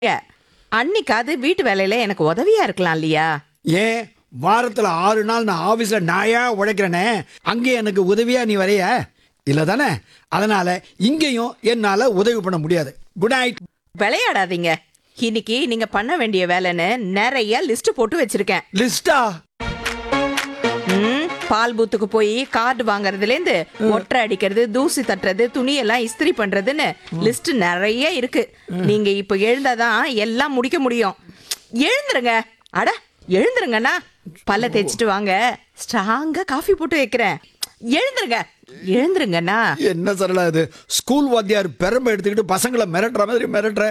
ஏ, அன்னிக்காவது வீட்டு வேலையில எனக்கு உதவியா இருக்கலாம் இல்லையா ஏன் வாரத்தில் ஆறு நாள் நான் ஆஃபீஸில் நாயா உழைக்கிறேனே அங்கே எனக்கு உதவியா நீ வரைய இல்லை தானே அதனால இங்கேயும் என்னால் உதவி பண்ண முடியாது குட் நைட் விளையாடாதீங்க இன்னைக்கு நீங்க பண்ண வேண்டிய வேலைன்னு நிறைய லிஸ்ட் போட்டு வச்சிருக்கேன் லிஸ்டா ம், பால் பூத்துக்கு போய் கார்டு வாங்குறதுல இருந்து ஒற்றை அடிக்கிறது தூசி தட்டுறது துணி எல்லாம் இஸ்திரி பண்றதுன்னு லிஸ்ட் நிறைய இருக்கு நீங்க இப்ப எழுந்தாதான் எல்லாம் முடிக்க முடியும் எழுந்துருங்க அட எழுந்துருங்கண்ணா பல்ல தேய்ச்சிட்டு வாங்க ஸ்ட்ராங்கா காஃபி போட்டு வைக்கிறேன் எழுந்துருங்க எழுந்துருங்கண்ணா என்ன சரளா இது ஸ்கூல் வாத்தியார் பெருமை எடுத்துக்கிட்டு பசங்களை மிரட்டுற மாதிரி மிரட்டுற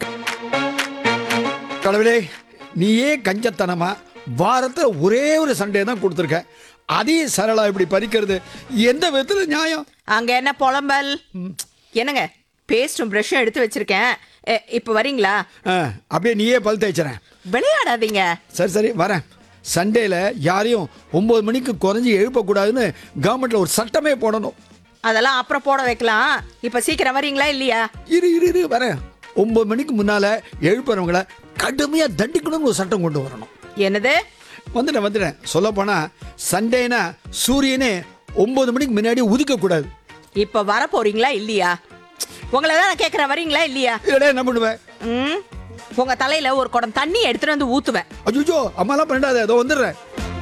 கடவுளே நீயே கஞ்சத்தனமா வாரத்தில் ஒரே ஒரு சண்டே தான் கொடுத்துருக்க அதையும் சரளா இப்படி பறிக்கிறது எந்த விதத்தில் நியாயம் அங்க என்ன புலம்பல் என்னங்க பேஸ்டும் ப்ரஷும் எடுத்து வச்சிருக்கேன் எ, இப்ப வரீங்களா ஆ, அப்படியே நீயே பல் தேய்ச்சிறேன் விளையாடாதீங்க சரி சரி வரேன் சண்டேல யாரையும் ஒன்பது மணிக்கு குறைஞ்சி எழுப்பக்கூடாதுன்னு கவர்மெண்ட்ல ஒரு சட்டமே போடணும் அதெல்லாம் அப்புறம் போட வைக்கலாம் இப்ப சீக்கிரம் வரீங்களா இல்லையா இரு இரு இரு வரேன் ஒன்பது மணிக்கு முன்னால எழுப்புறவங்கள கடுமையா தண்டிக்கணும்னு ஒரு சட்டம் கொண்டு வரணும் என்னது வந்துட்டேன் வந்துட்டேன் சொல்ல போனா சண்டேனா சூரியனே ஒன்பது மணிக்கு முன்னாடி உதிக்க கூடாது இப்ப வர போறீங்களா இல்லையா உங்களை தான் நான் கேட்கறேன் வரீங்களா இல்லையா இல்லடா என்ன பண்ணுவேன் ம் உங்க தலையில ஒரு குடம் தண்ணி எடுத்துட்டு வந்து ஊத்துவேன் அஜுஜோ அம்மாலாம் பண்ணாத அதோ வந்துடுறேன்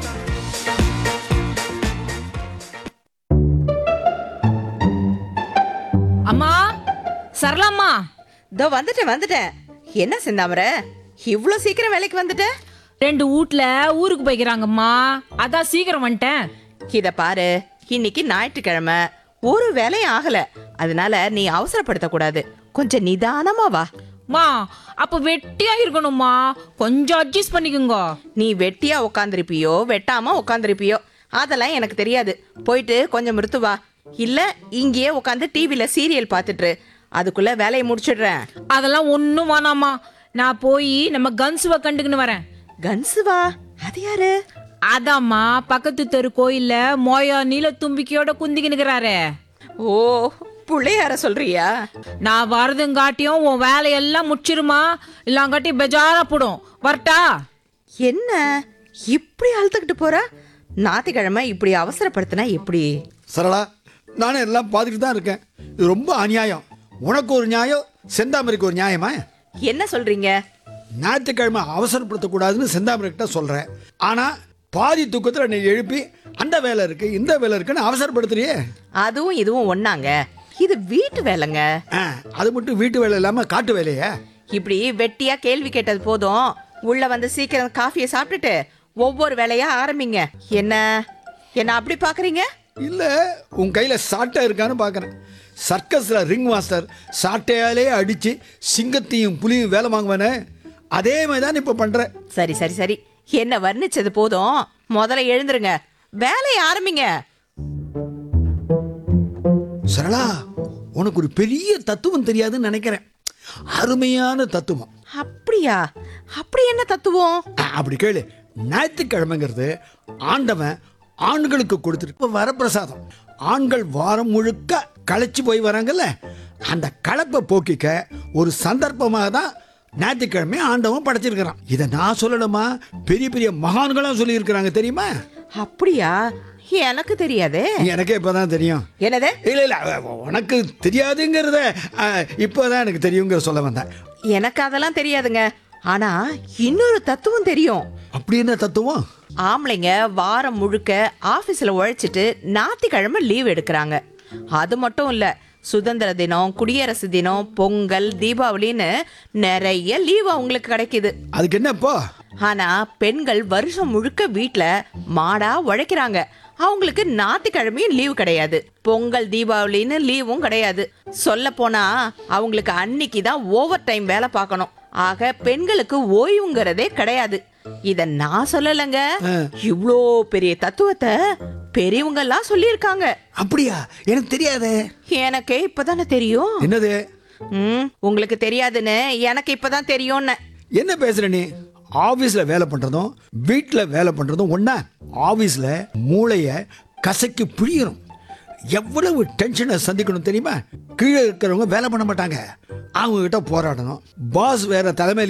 அம்மா சரளாம்மா இதோ வந்துட்டேன் வந்துட்டேன் என்ன செந்தாமர இவ்ளோ சீக்கிரம் வேலைக்கு வந்துட்ட ரெண்டு வீட்ல ஊருக்கு போய்க்கிறாங்கம்மா அதான் சீக்கிரம் வந்துட்டேன் இத பாரு இன்னைக்கு ஞாயிற்றுக்கிழமை ஒரு வேலையும் ஆகல அதனால நீ அவசரப்படுத்த கூடாது கொஞ்சம் நிதானமா வா மா அப்ப வெட்டியா இருக்கணும்மா கொஞ்சம் அட்ஜஸ்ட் பண்ணிக்கோங்க நீ வெட்டியா உக்காந்துருப்பியோ வெட்டாம உக்காந்துருப்பியோ அதெல்லாம் எனக்கு தெரியாது போயிட்டு கொஞ்சம் மிருத்து வா இல்ல இங்கேயே உட்காந்து டிவில சீரியல் பார்த்துட்டு இரு. அதுக்குள்ள வேலையை முடிச்சிடுறேன் அதெல்லாம் ஒண்ணும் வேணாம்மா நான் போய் நம்ம கன்சுவ கண்டுக்குன்னு வரேன் கன்சுவா அது யாரு அதாம்மா பக்கத்து தெரு கோயில்ல மோயா நீல தும்பிக்கையோட குந்திக்கினுக்கிறாரே ஓ புள்ளையார சொல்றியா நான் வரதுங்காட்டியும் உன் வேலையெல்லாம் முடிச்சிருமா இல்லாங்காட்டி பெஜாரா போடும் வரட்டா என்ன இப்படி அழுத்துக்கிட்டு போற ஞாயிற்றுக்கிழமை இப்படி அவசரப்படுத்தினா எப்படி சரளா நானும் எல்லாம் பார்த்துக்கிட்டு தான் இருக்கேன் இது ரொம்ப அநியாயம் உனக்கு ஒரு நியாயம் செந்தாமரைக்கு ஒரு நியாயமா என்ன சொல்றீங்க ஞாயிற்றுக்கிழமை அவசரப்படுத்தக்கூடாதுன்னு செந்தாமரைக்கிட்ட சொல்கிறேன் ஆனால் பாதி தூக்கத்தில் என்னை எழுப்பி அந்த வேலை இருக்கு இந்த வேலை இருக்குன்னு அவசரப்படுத்துறியே அதுவும் இதுவும் ஒண்ணாங்க இது வீட்டு வேலைங்க ஆ அது மட்டும் வீட்டு வேலை இல்லாமல் காட்டு வேலையா இப்படி வெட்டியா கேள்வி கேட்டது போதும் உள்ள வந்து சீக்கிரம் காஃபியை சாப்பிட்டுட்டு ஒவ்வொரு வேலையா ஆரம்பிங்க என்ன என்ன அப்படி பாக்குறீங்க இல்லை உன் கையில் சாட்டை இருக்கான்னு பார்க்குறேன் சர்க்கஸில் ரிங் மாஸ்டர் சாட்டையாலே அடித்து சிங்கத்தையும் புலியும் வேலை வாங்குவானே அதே மாதிரி தான் இப்போ பண்ணுறேன் சரி சரி சரி என்ன வர்ணிச்சது போதும் முதல்ல எழுந்துருங்க வேலையை ஆரம்பிங்க சரளா உனக்கு ஒரு பெரிய தத்துவம் தெரியாதுன்னு நினைக்கிறேன் அருமையான தத்துவம் அப்படியா அப்படி என்ன தத்துவம் ஆ, அப்படி கேளு ஞாயிற்றுக்கிழமைங்கிறது ஆண்டவன் ஆண்களுக்கு கொடுத்துருக்க வரப்பிரசாதம் ஆண்கள் வாரம் முழுக்க களைச்சு போய் வராங்கல்ல அந்த களைப்பை போக்கிக்க ஒரு சந்தர்ப்பமாக தான் ஞாயிற்றுக்கிழமை ஆண்டவன் படைச்சிருக்கிறான் இதை நான் சொல்லணுமா பெரிய பெரிய மகான்களும் சொல்லியிருக்கிறாங்க தெரியுமா அப்படியா எனக்கு தெரியாதே எனக்கே இப்போதான் தெரியும் என்னது இல்லை இல்லை உனக்கு தெரியாதுங்கிறத ஆ, இப்போதான் எனக்கு தெரியுங்கிற சொல்ல வந்தேன் எனக்கு அதெல்லாம் தெரியாதுங்க ஆனா இன்னொரு தத்துவம் தெரியும் அப்படி என்ன தத்துவம் ஆம்பளைங்க வாரம் முழுக்க ஆபீஸ்ல உழைச்சிட்டு ஞாயிற்றுக்கிழமை லீவ் எடுக்கிறாங்க அது மட்டும் இல்ல சுதந்திர தினம் குடியரசு தினம் பொங்கல் தீபாவளின்னு நிறைய லீவ் அவங்களுக்கு கிடைக்குது அதுக்கு என்ன இப்போ ஆனா பெண்கள் வருஷம் முழுக்க வீட்ல மாடா உழைக்கிறாங்க அவங்களுக்கு ஞாயிற்றுக்கிழமையும் லீவு கிடையாது பொங்கல் தீபாவளின்னு லீவும் கிடையாது சொல்ல போனா அவங்களுக்கு அன்னைக்கு தான் ஓவர் டைம் வேலை பார்க்கணும் ஆக பெண்களுக்கு ஓய்வுங்கிறதே கிடையாது இத நான் சொல்லலைங்க இவ்ளோ பெரிய தத்துவத்தை பெரியவங்க எல்லாம் சொல்லியிருக்காங்க அப்படியா எனக்கு தெரியாதே எனக்கே இப்பதானே தெரியும் என்னது ம் உங்களுக்கு தெரியாதுன்னு எனக்கு இப்பதான் தெரியும்னு என்ன பேசுற நீ ஆபீஸ்ல வேலை பண்றதும் வீட்ல வேலை பண்றதும் ஒண்ணா ஆபீஸ்ல மூளைய கசக்கி புழியணும் எவ்வளவு டென்ஷனை சந்திக்கணும் தெரியுமா கீழே இருக்கிறவங்க வேலை பண்ண மாட்டாங்க அவங்க கிட்ட போராடணும் பாஸ் வேற தலைமையில்